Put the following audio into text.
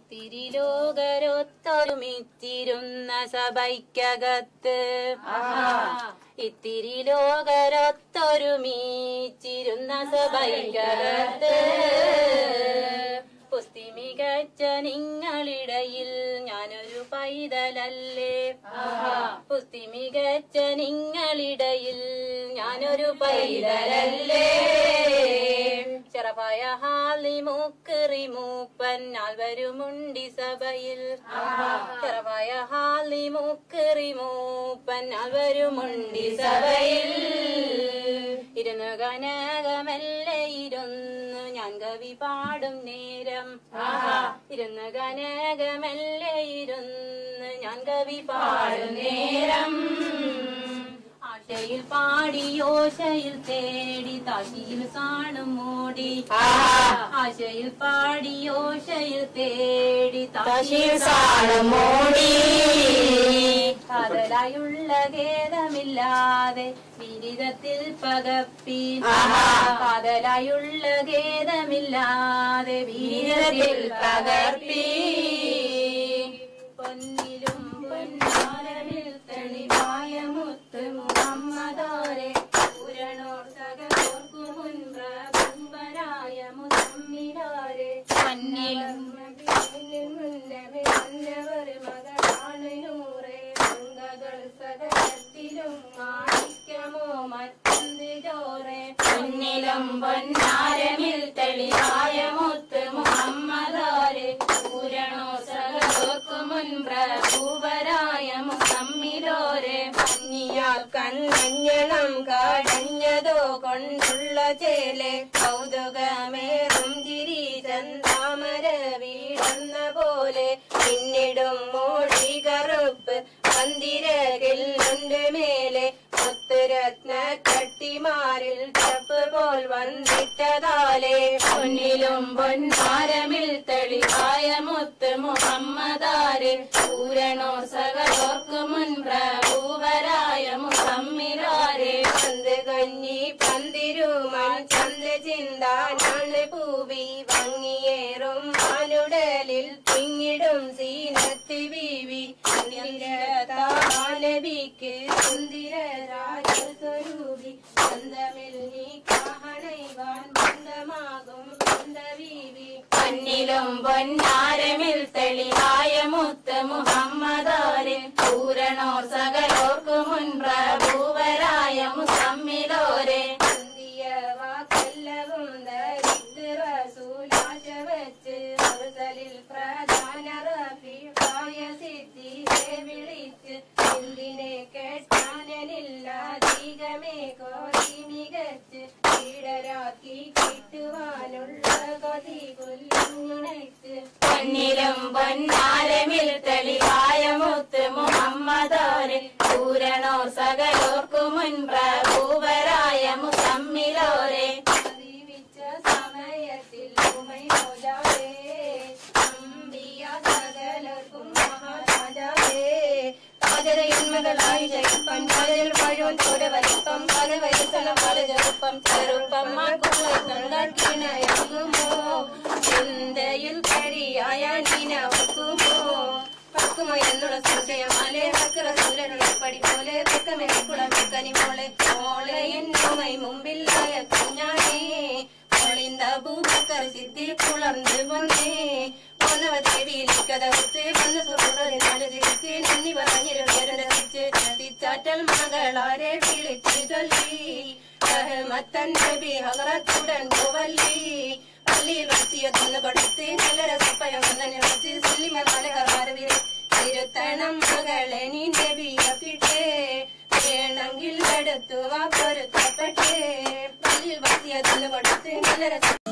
ഇത്തിരി ലോകരൊത്തൊരുമിച്ചിരുന്ന സഭയ്ക്കകത്ത് ഇത്തിരി ലോകരൊത്തൊരുമിച്ചിരുന്ന സഭയ്ക്കകത്ത് പുസ്തി മികച്ച നിങ്ങളിടയിൽ ഞാനൊരു പൈതലല്ലേ പുസ്തി മികച്ച നിങ്ങളിടയിൽ ഞാനൊരു പൈതലല്ലേ ചെറപ്പായ ഹാലി മൂക്കറി മൂപ്പൻ നാൽവരുമുണ്ടി സഭയിൽ ചെറപ്പായ ഹാലി മൂക്കറി മൂപ്പൻ നാൽവരുമുണ്ടി സഭയിൽ ഇരുന്നു കനകമല്ലേ ഇരുന്നു ഞാൻ കവി പാടും നേരം ഇരുന്ന് കനകമല്ലേ ഇരുന്ന് ഞാൻ കവി പാടും നേരം ആശയിൽ പാടി ഓശയിൽ തേടി താശിയിൽ സാണും മൂടി ആശയിൽ പാടി ഓശയിൽ തേടി താശിയിൽ സാണും മൂടി കാതലായുള്ള ഖേദമില്ലാതെ വിരിതത്തിൽ പകപ്പി കാതലായുള്ള ഖേദമില്ലാതെ വിരിതത്തിൽ പകർപ്പി പൊന്നിലും പൊന്നാരമിൽ തെളിവായ മുത്ത് മുഹമ്മദോരെ പൂരണോർ സകലോർക്കു മുൻപ്രഭുവരായ മുസമ്മിലോരെ പൊന്നിലും മുന്നവർ മകളാണ് നൂറെ മംഗകൾ സകലത്തിലും മാണിക്യമോ മറ്റന്ത് ചോറെ പൊന്നിലും പൊന്നാരമിൽ തെളിവായ മുത്ത് മുഹമ്മദോരെ പൂരണോ സകലോർക്കു മുൻപ്രഭുവരായ മുസമ്മിലോരെ മഞ്ഞിയാൽ കണ്ണഞ്ഞണം കാടഞ്ഞതോ കൊണ്ടുള്ള ചേലെ കൗതുകമേറും ചിരി ചന്താമര വീടുന്ന പോലെ പിന്നിടും മോടി കറുപ്പ് മന്ദിരകില്ലുണ്ട് മേലെ മുത്തുരത്ന കട്ടിമാരിൽ ചപ്പ് പോൽ വന്നിട്ടതാലെ പൊന്നിലും പൊന്നാരമിൽ തെളിവായ മുത്ത് മുഹമ്മദാരെ പൂരണോ സകലോർക്ക് മുൻ പ്രഭുവരായ മുസമ്മിലാരെ പന്ത് കഞ്ഞി പന്തിരുമാൻ ചന്ത ചിന്താനാണ് പൂവി ഭംഗിയേറും മാനുടലിൽ തിങ്ങിടും സീനത്ത് ബീവി നബിക്ക് സുന്ദര രാജസ്വരൂപി ബന്ധമിൽ നീ കാഹണൈവാൻ ബന്ധമാകും ബന്ധവീവി പന്നിലും പൊന്നാരമിൽ തെളിവായ മുത്ത് മുഹമ്മദോരെ പൂരണോർ സകലോർക്കു മുൻ പ്രഭുവരായ മുസമ്മിലോരെ വാക്കെല്ലവും ദരിദ്ര സൂലാശ വെച്ച് മുറുസലിൽ പ്രധാന റഫീഖായ സിദ്ധിയെ വിളിച്ച് എന്തിനെ കേട്ടാനില്ലാധികമേ കോരി മികച്ച് പീഡരാക്കി കിട്ടുവാനുള്ള കൊതി കൊല്ലുണച്ച് പൊന്നിലും പൊന്നാരമിൽ തെളിവായ മുത്ത് മുഹമ്മദോരെ പൂരണോ സകലോർക്കു മുൻ പ്രഭുവരായ മുസമ്മിലോരെ ജീവിച്ച സമയത്തിൽ ഉമയോജാവേ അമ്പിയ സകലർക്കും മഹാരാജാവേ പാചരയന്മകളായി ജയിപ്പം പാചൽ പഴവും ചോര വലിപ്പം പല വയസ്സണം പല ചെറുപ്പം ചെറുപ്പം മക്കുമോ ചിന്തയിൽ കഴിയായ നീനവക്കുമോ പക്കുമോ എന്നുള്ള സംശയമാലെ ഹക്കറ സൂര്യനുള്ള പടി പോലെ തെക്കമേ കുളമിക്കനി മോളെ മോളെ എന്നുമൈ മുമ്പില്ലായ കുഞ്ഞാണേ മോളിന്ത ഭൂമക്കർ സിദ്ധി കുളർന്ന് വന്നേ പോന്നവ ദേവിയിലേക്കത ഒത്ത് വന്ന് സുറുറി നാല് തിരിച്ച് നന്ദി പറഞ്ഞിരുന്നരസിച്ച് തിച്ചാറ്റൽ മകളാരെ വിളിച്ചു ചൊല്ലി റഹ്മത്തൻ നബി ഹറത്തുടൻ പോവല്ലി പള്ളിയിൽ വസിയത്തൊന്ന് കൊടുത്ത് നല്ല രസപ്പയം വന്നെ വെച്ച് സുല്ലിമ മലകർമാരവിരെ തിരുത്തണം മകളെ നീ നബിയാക്കിട്ടേ വേണമെങ്കിൽ എടുത്തു വാ പൊരുത്തപ്പെട്ടേ പള്ളിയിൽ വസിയത്തൊന്ന് കൊടുത്ത് നല്ല രസ